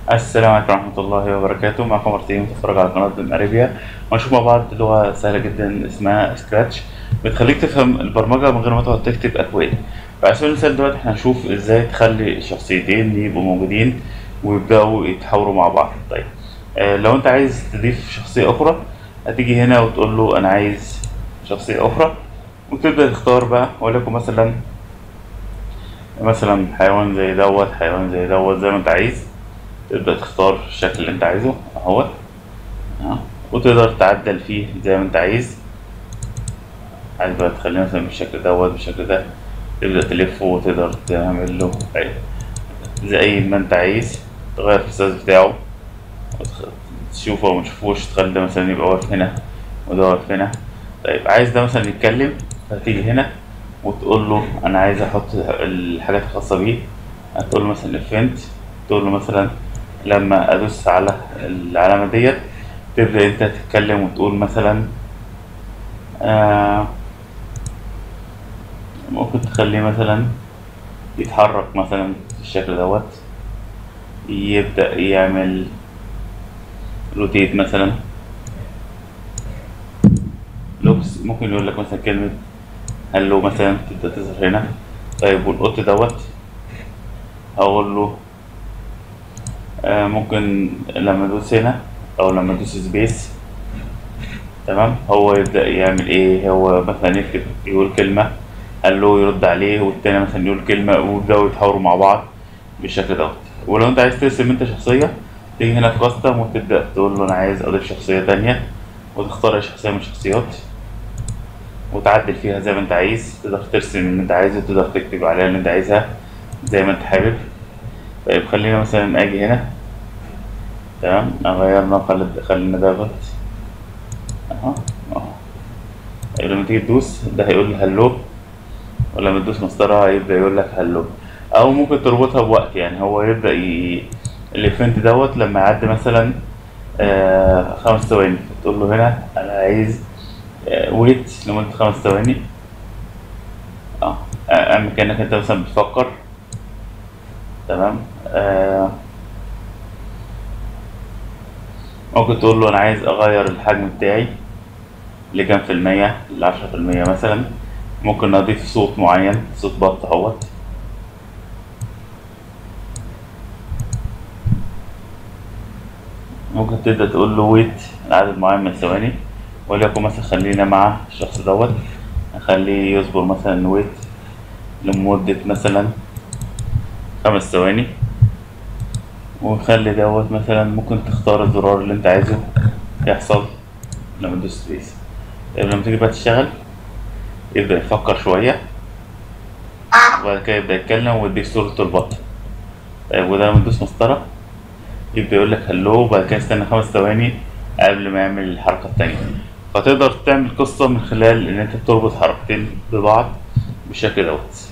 السلام عليكم ورحمة الله وبركاته معكم مرتين متفرج على قناة بن أريبيا وهنشوف مع بعض لغة سهلة جدا اسمها سكراتش بتخليك تفهم البرمجة من غير ما تقعد تكتب أكواد فعلى سبيل المثال دلوقتي احنا هنشوف ازاي تخلي شخصيتين يبقوا موجودين ويبدأوا يتحاوروا مع بعض طيب آه لو انت عايز تضيف شخصية أخرى هتيجي هنا وتقول له أنا عايز شخصية أخرى وتبدأ تختار بقى وليكن مثلا مثلا حيوان زي دوت حيوان زي دوت زي ما انت عايز تبدأ تختار الشكل اللي انت عايزه اهوت اه. وتقدر تعدل فيه زي ما انت عايز عايز بقى تخليه مثلا بالشكل دوت بالشكل ده تبدأ تلفه وتقدر تعمل له أي- زي ما انت عايز تغير في السايز بتاعه وتخ- تشوفه او متشوفوش تخلي ده مثلا يبقى واقف هنا وده واقف هنا طيب عايز ده مثلا يتكلم هتيجي هنا وتقول له انا عايز احط الحاجات الخاصة بيه هتقول له مثلا الفنت تقول له مثلا لما ادوس على العلامة ديت تبدأ انت تتكلم وتقول مثلا آه ممكن تخليه مثلا يتحرك مثلا بالشكل دوت يبدأ يعمل روتيت مثلا لوكس ممكن يقول لك مثلا كلمة هلو مثلا تبدأ تظهر هنا طيب والقط دوت هقول له آه ممكن لما ادوس هنا او لما ادوس سبيس تمام هو يبدأ يعمل ايه هو مثلا يكتب يقول كلمة هلو يرد عليه والتاني مثلا يقول كلمة ويبدأوا يتحاوروا مع بعض بالشكل دوت ولو انت عايز ترسم انت شخصية تيجي هنا في كاستم وتبدأ تقول له انا عايز اضيف شخصية تانية وتختار اي شخصية من الشخصيات وتعدل فيها زي ما انت عايز تقدر ترسم اللي انت عايزه تقدر تكتب عليها اللي انت عايزها زي ما انت حابب طيب خلينا مثلا اجي هنا تمام غيرنا خل- خلينا دوت اهو اهو طيب لما تيجي تدوس ده هيقول هلو ولما تدوس مسطرة هيبدأ يقول لك هلو أو ممكن تربطها بوقت يعني هو يبدأ ي... الايفنت دوت لما يعدي مثلا آه خمس ثواني تقول له هنا أنا عايز آه ويت لمدة خمس ثواني اه اعمل كأنك انت مثلا بتفكر تمام آه ممكن تقول له انا عايز اغير الحجم بتاعي لكام في المية لعشرة في المية مثلا ممكن اضيف صوت معين صوت بط اهوت ممكن تبدأ تقول له ويت عدد معين من الثواني وليكن مثلا خلينا مع الشخص دوت نخليه يصبر مثلا ويت لمدة مثلا خمس ثواني ونخلي دوت مثلا ممكن تختار الزرار اللي انت عايزه يحصل لما تدوس سبيس طيب لما تيجي بقى تشتغل يبدأ يفكر شوية وبعد كده يبدأ يتكلم ويديك صورة البط طيب وده لما تدوس مسطرة يبدأ يقول لك هلو وبعد كده يستنى خمس ثواني قبل ما يعمل الحركة التانية فتقدر تعمل قصة من خلال إن أنت بتربط حركتين ببعض بالشكل دوت